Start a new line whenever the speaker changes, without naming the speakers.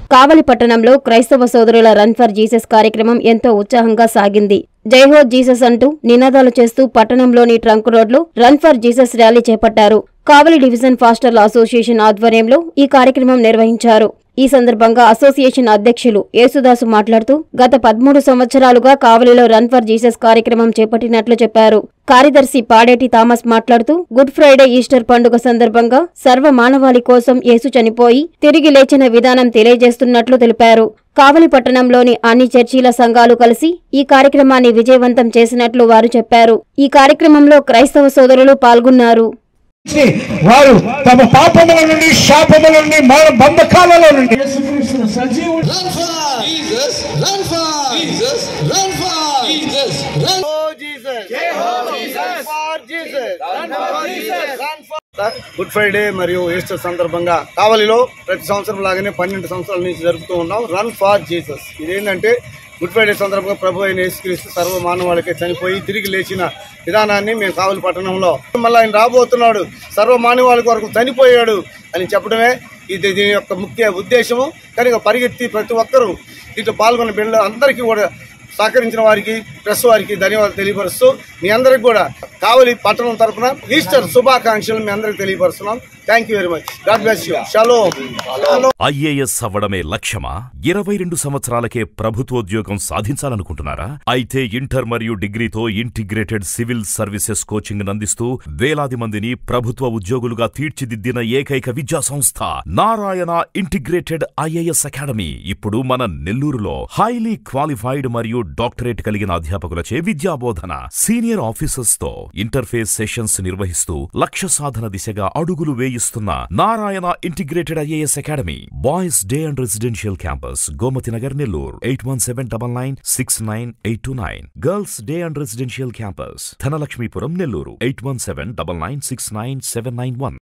కావలి పట్టణంలో క్రైస్తవ సోదరుల రన్ ఫర్ జీసస్ కార్యక్రమం ఎంతో ఉత్సాహంగా సాగింది జైహో జీసస్ అంటూ నినాదాలు చేస్తూ పట్టణంలోని ట్రంక్ రోడ్లో రన్ ఫర్ జీసస్ ర్యాలీ చేపట్టారు కావలి డివిజన్ ఫాస్టర్ల అసోసియేషన్ ఆధ్వర్యంలో ఈ కార్యక్రమం నిర్వహించారు ఈ సందర్భంగా అసోసియేషన్ అధ్యక్షులు యేసుదాసు మాట్లాడుతూ గత పదమూడు సంవత్సరాలుగా కావలిలో రన్ ఫర్ జీసస్ కార్యక్రమం చేపట్టినట్లు చెప్పారు కార్యదర్శి పాడేటి థామస్ మాట్లాడుతూ గుడ్ ఫ్రైడే ఈస్టర్ పండుగ సందర్భంగా సర్వ మానవాళి కోసం యేసు చనిపోయి తిరిగి లేచిన విధానం తెలియజేస్తున్నట్లు తెలిపారు కావలి పట్టణంలోని అన్ని చర్చీల సంఘాలు కలిసి ఈ కార్యక్రమాన్ని విజయవంతం చేసినట్లు వారు చెప్పారు ఈ కార్యక్రమంలో క్రైస్తవ సోదరులు పాల్గొన్నారు
వారు తమ పాపముల నుండి శాపముల నుండి మరణ బంధకాలలో నుండి సజీవుడు
Run for Jesus! Run for Jesus! Run for Jesus! Run
good Friday మరియు ఈస్టర్ సందర్భంగా కావలిలో ప్రతి సంవత్సరం లాగానే పన్నెండు సంవత్సరాల నుంచి జరుపుతూ ఉన్నాం రన్ ఫార్ జీసస్ ఇదేంటంటే గుడ్ ఫ్రైడే సందర్భంగా ప్రభు అయిన యేసుక్రీస్తు సర్వ మానవాళికి చనిపోయి తిరిగి లేచిన విధానాన్ని మేము కావలి పట్టణంలో మళ్ళీ ఆయన రాబోతున్నాడు సర్వ మానవాళి కొరకు చనిపోయాడు అని చెప్పడమే ఇది దీని యొక్క ముఖ్య ఉద్దేశము కనుక పరిగెత్తి ప్రతి ఒక్కరూ దీంట్లో పాల్గొన్న బిడ్డలు అందరికీ కూడా సహకరించిన వారికి ప్రెస్ వారికి ధన్యవాదాలు తెలియపరుస్తూ మీ అందరికి కూడా కావలి పట్టణం తరపున ఈస్టర్ శుభాకాంక్షలు మీ అందరికి తెలియపరుస్తున్నాం thank you very much God bless you షలో
ఐఏఎస్ అవ్వడమే లక్ష్యమా ఇరవై రెండు సంవత్సరాలకే ప్రభుత్వోద్యోగం సాధించాలనుకుంటున్నారా అయితే ఇంటర్ మరియు డిగ్రీతో ఇంటిగ్రేటెడ్ సివిల్ సర్వీసెస్ కోచింగ్ అందిస్తూ వేలాది మందిని ప్రభుత్వ ఉద్యోగులుగా తీర్చిదిద్దిన ఏకైక విద్యా సంస్థ నారాయణ ఇంటిగ్రేటెడ్ ఐఏఎస్ అకాడమీ ఇప్పుడు మన నెల్లూరులో హైలీ క్వాలిఫైడ్ మరియు డాక్టరేట్ కలిగిన అధ్యాపకులచే విద్యాబోధన సీనియర్ ఆఫీసర్స్ తో ఇంటర్ఫేస్ సెషన్స్ నిర్వహిస్తూ లక్ష్య సాధన దిశగా అడుగులు వేయిస్తున్న Narayana integrated IAS academy boys day and residential campus Gomathi Nagar Nellore eight one seven double nine six nine eight two nine girls day and residential campus Dhanalakshmipuram Nellore eight one seven double nine six nine seven nine one